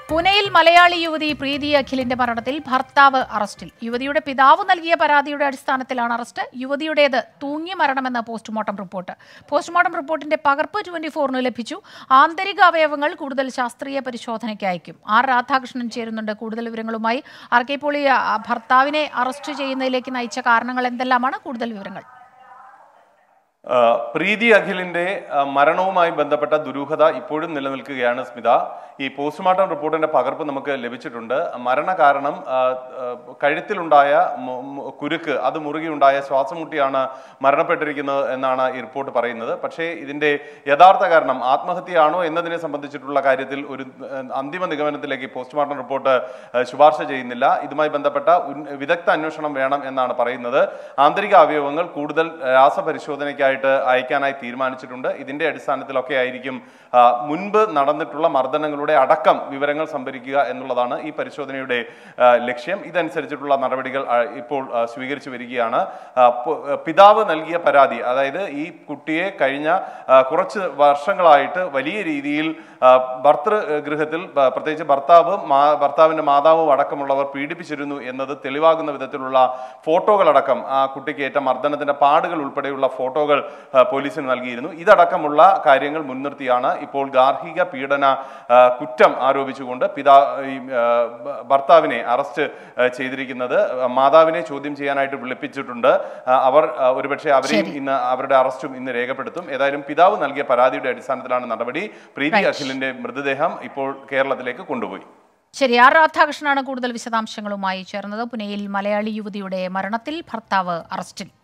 പൂനെയിൽ മലയാളി യുവതി പ്രീതി അഖിലിന്റെ മരണത്തിൽ ഭർത്താവ് അറസ്റ്റിൽ യുവതിയുടെ പിതാവ് നൽകിയ പരാതിയുടെ അടിസ്ഥാനത്തിലാണ് അറസ്റ്റ് യുവതിയുടേത് തൂങ്ങി മരണമെന്ന് പോസ്റ്റ്മോർട്ടം റിപ്പോർട്ട് പോസ്റ്റ്മോർട്ടം റിപ്പോർട്ടിന്റെ പകർപ്പ് ട്വന്റി ഫോറിന് ലഭിച്ചു ആന്തരിക അവയവങ്ങൾ കൂടുതൽ ശാസ്ത്രീയ പരിശോധനയ്ക്ക് അയക്കും ആർ രാധാകൃഷ്ണൻ ചേരുന്നുണ്ട് കൂടുതൽ വിവരങ്ങളുമായി ആർ കെ പോളി ആ, ഭർത്താവിനെ അറസ്റ്റ് ചെയ്യുന്നതിലേക്ക് നയിച്ച കാരണങ്ങൾ എന്തെല്ലാമാണ് കൂടുതൽ വിവരങ്ങൾ ആ, പ്രീതി അഖിലിന്റെ ആ, മരണവുമായി ബന്ധപ്പെട്ട ദുരൂഹത ഇപ്പോഴും നിലനിൽക്കുകയാണ് സ്മിത ഈ പോസ്റ്റ്മോർട്ടം റിപ്പോർട്ടിന്റെ പകർപ്പ് നമുക്ക് ലഭിച്ചിട്ടുണ്ട് മരണ കാരണം ആ, ആ, കഴുത്തിലുണ്ടായ മു- മു- കുരുക്ക് അത് മുറുകിയുണ്ടായ ശ്വാസം മുട്ടിയാണ് മരണപ്പെട്ടിരിക്കുന്നത് എന്നാണ് ഈ റിപ്പോർട്ട് പറയുന്നത് പക്ഷേ ഇതിന്റെ യഥാർത്ഥ കാരണം ആത്മഹത്യയാണോ എന്നതിനെ സംബന്ധിച്ചിട്ടുള്ള കാര്യത്തിൽ ഒരു ആ, അന്തിമ നിഗമനത്തിലേക്ക് പോസ്റ്റ്മോർട്ടം റിപ്പോർട്ട് ആ, ശുപാർശ ചെയ്യുന്നില്ല ഇതുമായി ബന്ധപ്പെട്ട ഉൻ- വിദഗ്ധ അന്വേഷണം വേണം എന്നാണ് പറയുന്നത് ആന്തരിക അവയവങ്ങൾ കൂടുതൽ രാസപരിശോധനയ്ക്കായിട്ട് അയക്കാനായി തീരുമാനിച്ചിട്ടുണ്ട് ഇതിന്റെ അടിസ്ഥാനത്തിലൊക്കെ ആയിരിക്കും ആ, മുൻപ് നടന്നിട്ടുള്ള മർദ്ദനങ്ങളുടെ അടക്കം വിവരങ്ങൾ സംഭരിക്കുക എന്നുള്ളതാണ് ഈ പരിശോധനയുടെ ആ, ലക്ഷ്യം ഇതനുസരിച്ചിട്ടുള്ള നടപടികൾ ആ, ഇപ്പോൾ ആ, സ്വീകരിച്ചു വരികയാണ് ആ, പു- പിതാവ് നൽകിയ പരാതി അതായത് ഈ കുട്ടിയെ കഴിഞ്ഞ ആ, കുറച്ച് വർഷങ്ങളായിട്ട് വലിയ രീതിയിൽ ആ, ഭർതൃഗൃഹത്തിൽ ബ- പ്രത്യേകിച്ച് ഭർത്താവ് മാ- ഭർത്താവിന്റെ മാതാവും അടക്കമുള്ളവർ പീഡിപ്പിച്ചിരുന്നു എന്നത് തെളിവാകുന്ന വിധത്തിലുള്ള ഫോട്ടോകളടക്കം ആ കുട്ടിക്ക് ഏറ്റ മർദ്ദനത്തിന്റെ പാടുകൾ ഉൾപ്പെടെയുള്ള ഫോട്ടോകൾ ആ, പോലീസിന് നൽകിയിരുന്നു ഇതടക്കമുള്ള കാര്യങ്ങൾ മുൻനിർത്തിയാണ് ഇപ്പോൾ ഗാർഹിക പീഡന ആ, കുറ്റം ആരോപിച്ചുകൊണ്ട് പിതാ ഈ, ആ, ഭ- ഭർത്താവിനെ അറസ്റ്റ് ആ, ചെയ്തിരിക്കുന്നത് മാതാവിനെ ചോദ്യം ചെയ്യാനായിട്ട് വിളിപ്പിച്ചിട്ടുണ്ട് ആ, അവർ ആ, ഒരുപക്ഷെ അവരെയും ശരി. ഇന്ന് അവരുടെ അറസ്റ്റും ഇന്ന് രേഖപ്പെടുത്തും ഏതായാലും പിതാവ് നൽകിയ പരാതിയുടെ അടിസ്ഥാനത്തിലാണ് നടപടി പ്രീതി Right. അഖിലിന്റെ മൃതദേഹം ഇപ്പോൾ കേരളത്തിലേക്ക് കൊണ്ടുപോയി ശരി ആർ രാധാകൃഷ്ണനാണ് കൂടുതൽ വിശദാംശങ്ങളുമായി ചേർന്നത് പുനെയിൽ മലയാളി യുവതിയുടെ മരണത്തിൽ ഭർത്താവ് അറസ്റ്റിൽ